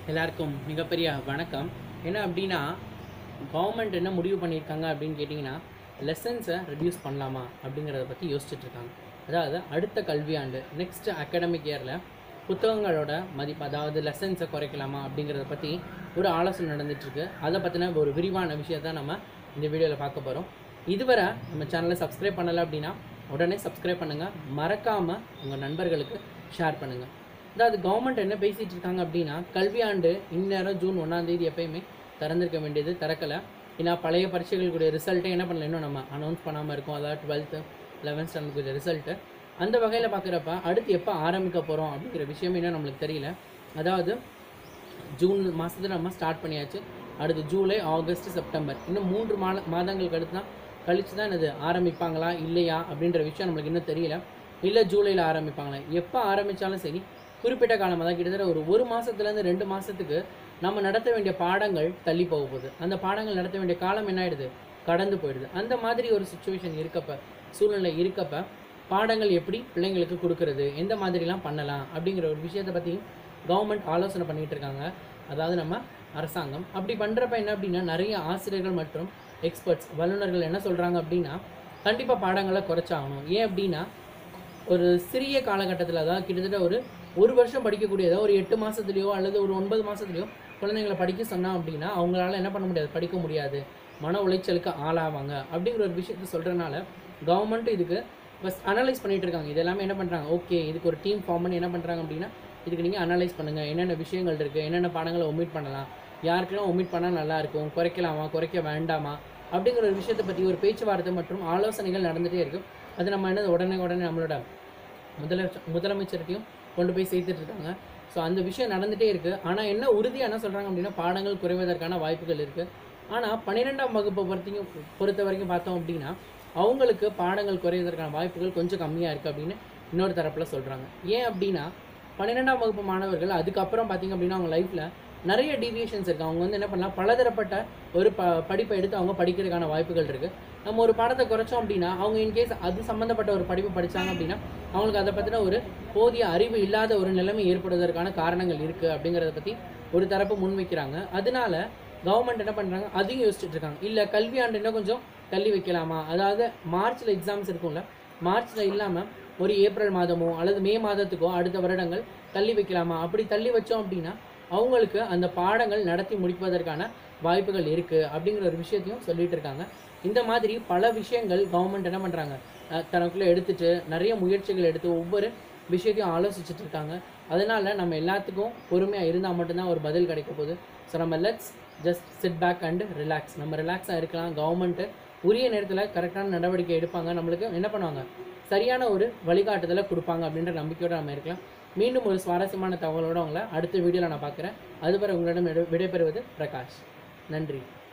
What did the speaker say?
எல்லாருக்கும் மிகப்பெரிய வணக்கம் என்ன அப்படின்னா கவர்மெண்ட் என்ன முடிவு பண்ணியிருக்காங்க அப்படின்னு கேட்டிங்கன்னா லெசன்ஸை ரெடியூஸ் பண்ணலாமா அப்படிங்கிறத பற்றி யோசிச்சுட்டு இருக்காங்க அதாவது அடுத்த கல்வியாண்டு நெக்ஸ்ட் அகாடமிக் இயரில் புத்தகங்களோட மதிப்பு அதாவது லெசன்ஸை குறைக்கலாமா அப்படிங்கிறத பற்றி ஒரு ஆலோசனை நடந்துட்டுருக்கு அதை பற்றின ஒரு விரிவான விஷயத்தை நம்ம இந்த வீடியோவில் பார்க்க போகிறோம் இதுவரை நம்ம சேனலை சப்ஸ்கிரைப் பண்ணலை அப்படின்னா உடனே சப்ஸ்கிரைப் பண்ணுங்கள் மறக்காமல் உங்கள் நண்பர்களுக்கு ஷேர் பண்ணுங்கள் அதாவது கவர்மெண்ட் என்ன பேசிகிட்டு இருக்காங்க அப்படின்னா கல்வியாண்டு இந்நேரம் ஜூன் ஒன்றாம் தேதி எப்பயுமே திறந்திருக்க வேண்டியது திறக்கலை ஏன்னா பழைய பரீட்சைகளுடைய ரிசல்ட்டை என்ன பண்ணல இன்னும் நம்ம அனௌன்ஸ் பண்ணாமல் இருக்கோம் அதாவது டுவெல்த்து லெவன்த் ஸ்டாண்டர்டுக்குரிய ரிசல்ட்டு அந்த வகையில் பார்க்குறப்ப அடுத்து எப்போ ஆரம்பிக்க போகிறோம் அப்படிங்கிற விஷயம் இன்னும் நம்மளுக்கு தெரியல அதாவது ஜூன் மாதத்தில் நம்ம ஸ்டார்ட் பண்ணியாச்சு அடுத்து ஜூலை ஆகஸ்ட் செப்டம்பர் இன்னும் மூன்று மாத மாதங்களுக்கு அடுத்து தான் கழிச்சு தான் இது ஆரம்பிப்பாங்களா இல்லையா அப்படின்ற விஷயம் நம்மளுக்கு இன்னும் தெரியல இல்லை ஜூலையில் ஆரம்பிப்பாங்களா எப்போ ஆரம்பித்தாலும் சரி குறிப்பிட்ட காலமாக தான் கிட்டத்தட்ட ஒரு ஒரு மாதத்துலேருந்து ரெண்டு மாதத்துக்கு நம்ம நடத்த வேண்டிய பாடங்கள் தள்ளி போக போகுது அந்த பாடங்கள் நடத்த வேண்டிய காலம் என்ன ஆயிடுது கடந்து போயிடுது அந்த மாதிரி ஒரு சுச்சுவேஷன் இருக்கப்ப சூழ்நிலை இருக்கப்ப பாடங்கள் எப்படி பிள்ளைங்களுக்கு கொடுக்கறது எந்த மாதிரிலாம் பண்ணலாம் அப்படிங்கிற ஒரு விஷயத்தை பற்றியும் கவர்மெண்ட் ஆலோசனை பண்ணிகிட்டு இருக்காங்க அதாவது நம்ம அரசாங்கம் அப்படி பண்ணுறப்ப என்ன அப்படின்னா நிறைய ஆசிரியர்கள் மற்றும் எக்ஸ்பர்ட்ஸ் வல்லுநர்கள் என்ன சொல்கிறாங்க அப்படின்னா கண்டிப்பாக பாடங்களை குறைச்சாகணும் ஏன் அப்படின்னா ஒரு சிறிய காலகட்டத்தில் அதாவது கிட்டத்தட்ட ஒரு ஒரு வருஷம் படிக்கக்கூடியதோ ஒரு எட்டு மாதத்துலையோ அல்லது ஒரு ஒன்பது மாதத்துலையோ குழந்தைங்களை படிக்க சொன்னோம் அப்படின்னா அவங்களால என்ன பண்ண முடியாது படிக்க முடியாது மன உளைச்சலுக்கு ஆளாவாங்க அப்படிங்கிற ஒரு விஷயத்த சொல்கிறனால கவர்மெண்ட் இதுக்கு ஃபஸ்ட் அனலைஸ் பண்ணிட்டு இருக்காங்க இது எல்லாமே என்ன பண்ணுறாங்க ஓகே இதுக்கு ஒரு டீம் ஃபார்ம் பண்ணி என்ன பண்ணுறாங்க அப்படின்னா இதுக்கு நீங்கள் அனலைஸ் பண்ணுங்கள் என்னென்ன விஷயங்கள் இருக்குது என்னென்ன பாடங்களை ஒமிட் பண்ணலாம் யாருக்கெல்லாம் ஒமிட் பண்ணால் நல்லா இருக்கும் குறைக்கலாமா குறைக்க வேண்டாமா அப்படிங்கிற ஒரு விஷயத்தை பற்றி ஒரு பேச்சுவார்த்தை மற்றும் ஆலோசனைகள் நடந்துகிட்டே இருக்கும் அது நம்ம என்ன உடனே உடனே நம்மளோட முதலமைச்சர் முதலமைச்சர்கிட்டையும் கொண்டு போய் சேர்த்துட்டு இருக்காங்க ஸோ அந்த விஷயம் நடந்துகிட்டே இருக்குது ஆனால் என்ன உறுதியாக என்ன சொல்கிறாங்க அப்படின்னா பாடங்கள் குறைவதற்கான வாய்ப்புகள் இருக்குது ஆனால் பன்னிரெண்டாம் வகுப்பை பொறுத்தையும் பொறுத்த வரைக்கும் பார்த்தோம் அப்படின்னா அவங்களுக்கு பாடங்கள் குறைவதற்கான வாய்ப்புகள் கொஞ்சம் கம்மியாக இருக்குது அப்படின்னு இன்னொரு தரப்பில் சொல்கிறாங்க ஏன் அப்படின்னா பன்னிரெண்டாம் வகுப்பு மாணவர்கள் அதுக்கப்புறம் பார்த்திங்க அப்படின்னா அவங்க லைஃப்பில் நிறைய டீவியேஷன்ஸ் இருக்குது அவங்க வந்து என்ன பண்ணலாம் பலதரப்பட்ட ஒரு ப படிப்பை எடுத்து அவங்க படிக்கிறதுக்கான வாய்ப்புகள் இருக்குது நம்ம ஒரு பாடத்தை குறைச்சோம் அப்படின்னா அவங்க இன்கேஸ் அது சம்மந்தப்பட்ட ஒரு படிப்பு படித்தாங்க அப்படின்னா அவங்களுக்கு அதை பற்றின ஒரு போதிய அறிவு இல்லாத ஒரு நிலைமை ஏற்படுவதற்கான காரணங்கள் இருக்குது அப்படிங்கிறத பற்றி ஒரு தரப்பு முன்வைக்கிறாங்க அதனால கவர்மெண்ட் என்ன பண்ணுறாங்க அதையும் யோசிச்சுட்டு இருக்காங்க இல்லை கல்வியாண்டு இன்னும் கொஞ்சம் தள்ளி வைக்கலாமா அதாவது மார்ச்சில் எக்ஸாம்ஸ் இருக்கும்ல மார்ச்சில் இல்லாமல் ஒரு ஏப்ரல் மாதமோ அல்லது மே மாதத்துக்கோ அடுத்த வருடங்கள் தள்ளி வைக்கலாமா அப்படி தள்ளி வச்சோம் அப்படின்னா அவங்களுக்கு அந்த பாடங்கள் நடத்தி முடிப்பதற்கான வாய்ப்புகள் இருக்குது அப்படிங்கிற ஒரு விஷயத்தையும் சொல்லிட்டு இருக்காங்க இந்த மாதிரி பல விஷயங்கள் கவர்மெண்ட் என்ன பண்ணுறாங்க தனக்குள்ளே எடுத்துட்டு நிறைய முயற்சிகள் எடுத்து ஒவ்வொரு விஷயத்தையும் ஆலோசிச்சுட்டு இருக்காங்க அதனால நம்ம எல்லாத்துக்கும் பொறுமையாக இருந்தால் மட்டும்தான் ஒரு பதில் கிடைக்க போகுது ஸோ நம்ம let's just sit back and relax நம்ம ரிலாக்ஸாக இருக்கலாம் கவர்மெண்ட்டு உரிய நேரத்தில் கரெக்டான நடவடிக்கை எடுப்பாங்க நம்மளுக்கு என்ன பண்ணுவாங்க சரியான ஒரு வழிகாட்டுதலை கொடுப்பாங்க அப்படின்ற நம்பிக்கையோடு நம்ம இருக்கலாம் மீண்டும் ஒரு சுவாரஸ்யமான தகவலோடு உங்களை அடுத்த வீடியோவில் நான் பார்க்குறேன் அதுவரை உங்களிடம் விடை- விடைபெறுவது பிரகாஷ் நன்றி